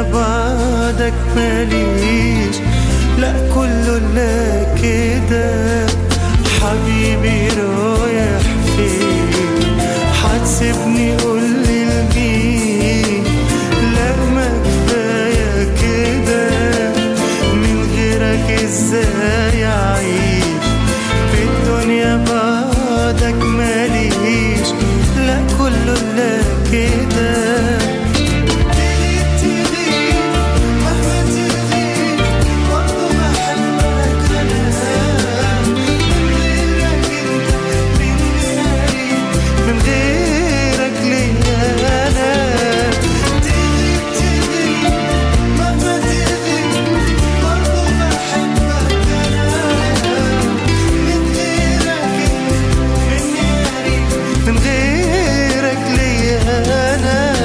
بعدك ماليش لا كله لا كده حبيبي رايح فين هتسيبني قولي لمين لا ما كفاية كده من غيرك ازاي اعيش في الدنيا بعدك ماليش لا كله لا كده من غيرك ليا انا مهما تغيب برضه بحبك انا من غيرك مني قريب من غيرك ليا انا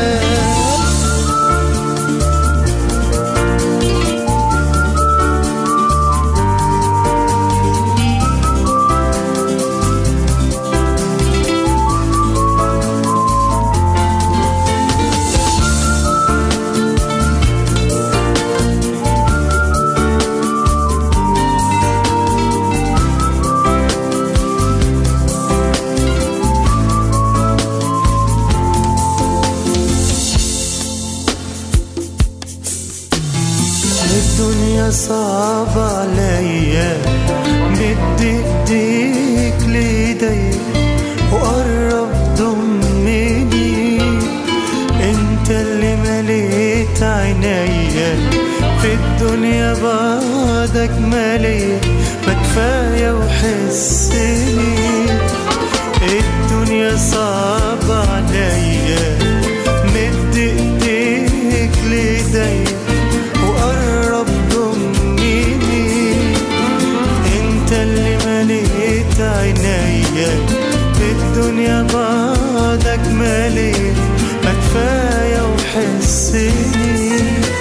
الدنيا صعبة عليا مد ايديك ليدي وقرب ضمني انت اللي مليت عينيا في الدنيا بعدك مالية ما كفاية وحسني الدنيا صعبة عليا مد ايديك ليدي وقرب ضمني انت اللي مليت عينيا في الدنيا بعدك مالي ما كفاية وحسني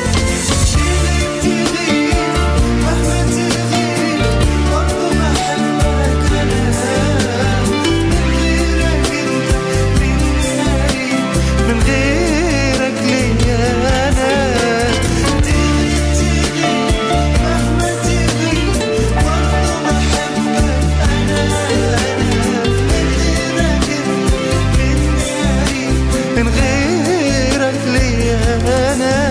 مهما تغيب برضه بحبك انا من غيرك ليا انا مهما تغيب برضه بحبك انا من غيرك ليا انا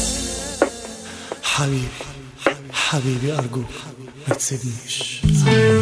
حبيبي حبيبي ارجوك ما تسيبنيش